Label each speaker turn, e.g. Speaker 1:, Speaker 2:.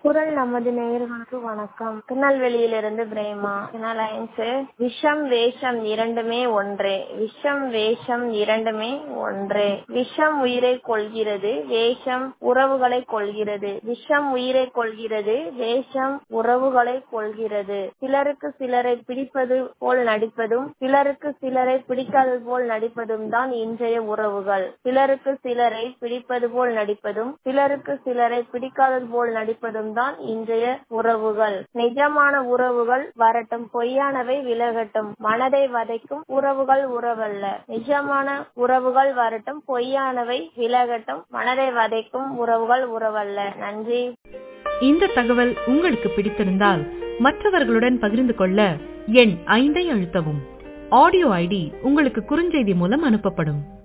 Speaker 1: குரல் நமது நேயர்களுக்கு வணக்கம் திருநெல்வேலியிலிருந்து பிரேமா லைன்ஸ் விஷம் வேஷம் இரண்டுமே ஒன்றே விஷம் வேஷம் இரண்டுமே ஒன்றே விஷம் உயிரை கொள்கிறது வேஷம் உறவுகளை கொள்கிறது விஷம் உயிரை கொள்கிறது வேஷம் உறவுகளை கொள்கிறது சிலருக்கு சிலரை பிடிப்பது போல் நடிப்பதும் சிலருக்கு சிலரை பிடிக்காதது போல் நடிப்பதும் தான் இன்றைய உறவுகள் சிலருக்கு சிலரை பிடிப்பது போல் நடிப்பதும் சிலருக்கு சிலரை பிடிக்காதது போல் நடிப்பதும் தான் இன்றைய உறவுகள் நிஜமான உறவுகள் வரட்டும் பொய்யானவை விலகட்டும் மனதை வதைக்கும் உறவுகள் உறவல்ல நிஜமான உறவுகள் வரட்டும் பொய்யானவை விலகட்டும் மனதை வதைக்கும் உறவுகள் உறவல்ல நன்றி
Speaker 2: இந்த தகவல் உங்களுக்கு பிடித்திருந்தால் மற்றவர்களுடன் பகிர்ந்து கொள்ள எண் ஐந்தை அழுத்தவும் ஆடியோ ஐடி உங்களுக்கு குறுஞ்செய்தி மூலம் அனுப்பப்படும்